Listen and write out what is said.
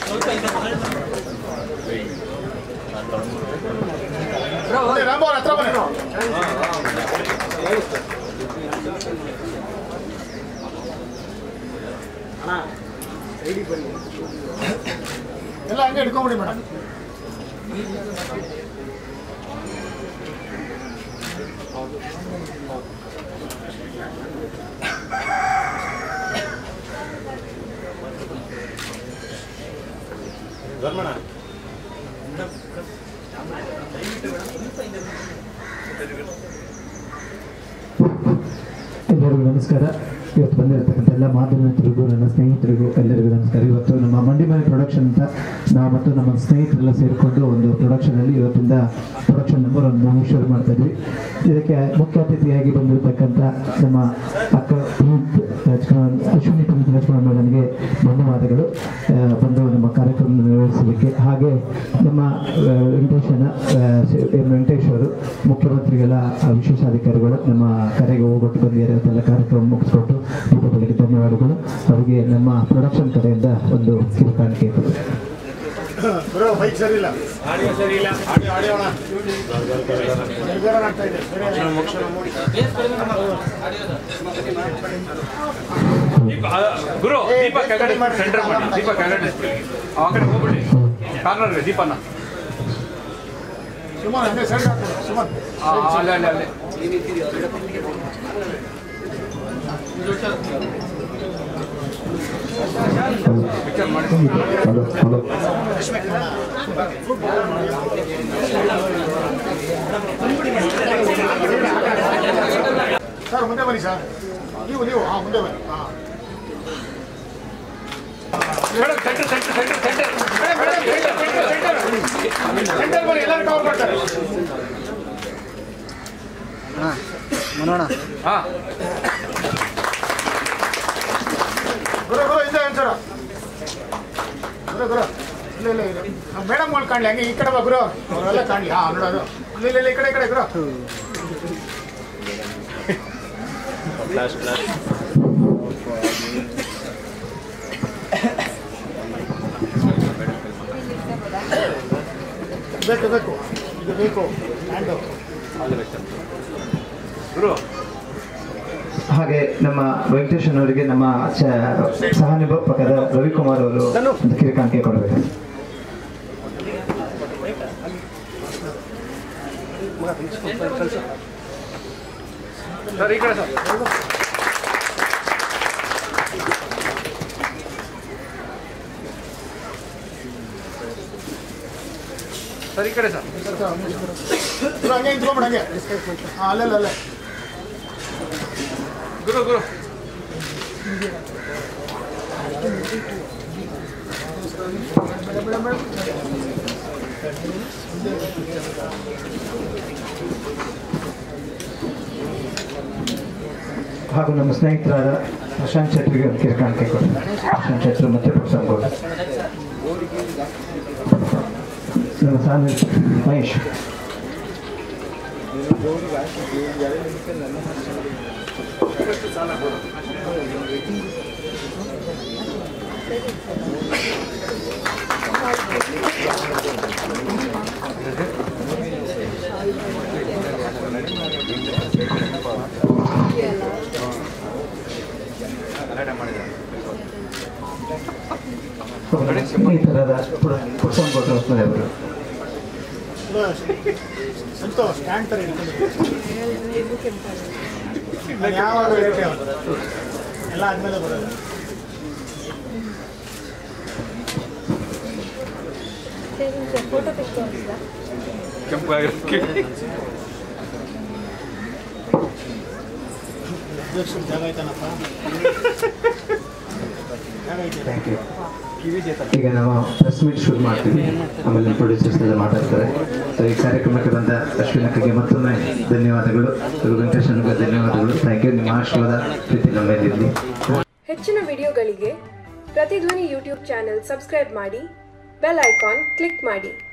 Rambo ಅವ್ರ ಹತ್ರ ಬನ್ನಿ ಎಲ್ಲ ಹಂಗೆ ಹಿಡ್ಕೊಂಬಿಡಿ ಮೇಡಮ್ ಎಲ್ಲರಿಗೂ ನಮಸ್ಕಾರ ಇವತ್ತು ಬಂದಿರತಕ್ಕಂಥ ಎಲ್ಲ ಮಾಧ್ಯಮಿತರಿಗೂ ನನ್ನ ಸ್ನೇಹಿತರಿಗೂ ಎಲ್ಲರಿಗೂ ನಮಸ್ಕಾರ ಇವತ್ತು ನಮ್ಮ ಮಂಡಿ ಮನೆ ಪ್ರೊಡಕ್ಷನ್ ಅಂತ ನಾವು ಮತ್ತು ನಮ್ಮ ಸ್ನೇಹಿತರೆಲ್ಲ ಸೇರಿಕೊಂಡು ಒಂದು ಪ್ರೊಡಕ್ಷನಲ್ಲಿ ಇವತ್ತಿಂದ ಪ್ರೊಡಕ್ಷನ್ ನಂಬರ್ ಒಂದು ಮೂವಿ ಶುರು ಮಾಡ್ತಾ ಇದ್ವಿ ಇದಕ್ಕೆ ಮುಖ್ಯ ಅತಿಥಿಯಾಗಿ ಬಂದಿರತಕ್ಕಂಥ ನಮ್ಮ ಅಕ್ಕ ಪುನೀತ್ ರಾಜ್ಕುಮಾರ್ ಅಶ್ವಿನಿ ಪುನೀತ್ ರಾಜ್ಕುಮಾರ್ ಮೇಡಮ್ಗೆ ಧನ್ಯವಾದಗಳು ಆ, ಬಂದು ನಮ್ಮ ಕಾರ್ಯಕ್ರಮ ನಿರ್ವಹಿಸಲಿಕ್ಕೆ ಹಾಗೆ ನಮ್ಮ ಆ, ವೆಂಕಟೇಶನ ಆ, ಸಿ- ಎಂ ವೆಂಕಟೇಶ್ ಅವರು ಮುಖ್ಯಮಂತ್ರಿಗಳ ಆ, ವಿಶೇಷಾಧಿಕಾರಿಗಳು ನಮ್ಮ ಕರೆಗೆ ಹೋಗ್ಬಿಟ್ಟು ಬಂದಿದ್ದಾರೆ ಅದೆಲ್ಲ ಕಾರ್ಯಕ್ರಮ ಮುಗಿಸ್ಕೊಟ್ಟು ದೀಪಾವಳಿಗೆ ಧನ್ಯವಾದಗಳು ಅವರಿಗೆ ನಮ್ಮ ಪ್ರೊಡಕ್ಷನ್ ಕಡೆಯಿಂದ ಒಂದು ಕಿರು ಕಾಣಿಕೆ ಕೊಡು ಬರೋ ಬೈಕ್ ಸರಿ ಇಲ್ಲ ಆಡಿಯೋ ಸರಿ ಇಲ್ಲ ಆಡಿಯೋ ಆಡಿಯೋ ಅಣ್ಣ ನಿರ್ಧಾರ ಆಗ್ತಾ ಇದೆ ಸರಿ ಗುರು ದೀಪ ಕೆಳಗಡೆ ಸೆಂಟರ್ ಮಾಡಿ ದೀಪ ಕೆಳಗಡೆ ಆ ಕಡೆ ಹೋಗ್ಬಿಡಿ ಕಾರ್ನರ್ಗೆ ದೀಪನ ಸುಮನ್ ಹಂಗೆ ಸೈಡ್ ಹಾಕ್ಬಿಡು ಸುಮನ್ ಆ, ಅಲ್ಲೇ ಅಲ್ಲೇ ಅಲ್ಲೇ ಪಿಕ್ಚರ್ ಮಾಡಿ ಹಲೋ ಹಲೋ ಸರ್ ಮುಂದೆ ಬನ್ನಿ ಸರ್ ನೀವು ನೀವು ಹಾಂ ಮುಂದೆ ಬನ್ನಿ ಹಾಂ madam centre centre centre centre centre ಬನ್ನಿ ಎಲ್ಲರೂ ಕವರ್ ಮಾಡ್ತಾರೆ ಹಾ ಗುರು ಗುರು ಇದೆ ಏನು ಸರ್ ಗುರು ಗುರು ಇಲ್ಲ ಇಲ್ಲ ಇಲ್ಲ ನಮ್ಮ ಮೇಡಮ್ಗಳು ಕಾಣಲಿ ಹಂಗೆ ಈ ಕಡೆ ಬಾ ಗುರು ಅವರೆಲ್ಲ ಕಾಣಲಿ ಹಾಂ ನೋಡೋದು ಇಲ್ಲ ಇಲ್ಲ ಇಲ್ಲ ಈ ಕಡೆ ಈ ಕಡೆ ಗುರು ಬೇಕು ಬೇಕು ಇದು ಬೇಕು ಹ್ಯಾಂಡು ಗುರು ಹಾಗೆ ನಮ್ಮ ವೆಂಕಟೇಶನ್ ಅವರಿಗೆ ನಮ್ಮ ಚ- ಸಹ ನಿರ್ಮಾಪಕರ ರವಿಕುಮಾರ್ ಅವರು ಒಂದು ಕಿರು ಕಾಣಿಕೆ ಕೊಡಬೇಕು ಸರ್ ಈ ಕಡೆ ಸರ್ ಸರ್ ಈ ಕಡೆ ಸರ್ ಗುರು ಹಂಗೆ ನಿಂತ್ಕೊಂಬಿಡು ಹಂಗೆ ಹಾಂ ಅಲ್ಲಲ್ಲ ಅಲ್ಲೇ ಗುರು ಗುರು ಹಾಗೂ ನಮ್ಮ ಸ್ನೇಹಿತರಾದ ಪ್ರಶಾಂತ್ ಶೆಟ್ಟರಿಗೆ ಒಂದು ಕಿರು ಕಾಣಿಕೆ ಕೊಡಿ ಪ್ರಶಾಂತ್ ಶೆಟ್ಟರು ಮತ್ತು ಪ್ರಸಂಗ್ ಗೌಡ ನಮ್ಮ ಸಹ ಮಹೇಶ್ ಸ್ನೇಹಿತರಾದ ಪ್ರಸಂಗ್ ಗೌಡ ಹೊಸಮನೆ ಅವರು ಸಂತೋಷ್ ಸ್ಟ್ಯಾಂಡ್ ಥರ ನಾನು ಯಾವಾಗ ಹೇಳ್ತೇವೆ ಎಲ್ಲ ಆದ್ಮೇಲೆ ಬರೋದು ಫೋಟೋ ತೆಗೆದು ಕೆಂಪು ಆಗಿರೋದಕ್ಕೆ ಅಧ್ಯಕ್ಷರು ಜಾಗ ಐತನಪ್ಪ ಜಾಗ ಐತೆ ಥ್ಯಾಂಕ್ ಯು ಈಗ ನಾವು ಪ್ರೆಸ್ ಮೀಟ್ ಶುರು ಮಾಡ್ತೀವಿ ಆಮೇಲೆ ಪ್ರೊಡ್ಯೂಸರ್ಸ್ ಎಲ್ಲ ಮಾತಾಡ್ತಾರೆ ಸೊ ಈ ಕಾರ್ಯಕ್ರಮಕ್ಕೆ ಬಂದ ಅಶ್ವಿನಕ್ಕೆ ಮತ್ತೊಮ್ಮೆ ಧನ್ಯವಾದಗಳು ಹಾಗೂ ವೆಂಕಟೇಶನ್ಗೆ ಧನ್ಯವಾದಗಳು ಥ್ಯಾಂಕ್ ಯು ನಿಮ್ಮ ಆಶೀರ್ವಾದ ಪ್ರೀತಿ ನಮ್ಮ ಮೇಲಿರಲಿ ಹೆಚ್ಚಿನ ವಿಡಿಯೋಗಳಿಗೆ ಪ್ರತಿಧ್ವನಿ ಯೂಟ್ಯೂಬ್ ಚಾನೆಲ್ ಸಬ್ಸ್ಕ್ರೈಬ್ ಮಾಡಿ ಬೆಲ್ ಐಕಾನ್ ಕ್ಲಿಕ್ ಮಾಡಿ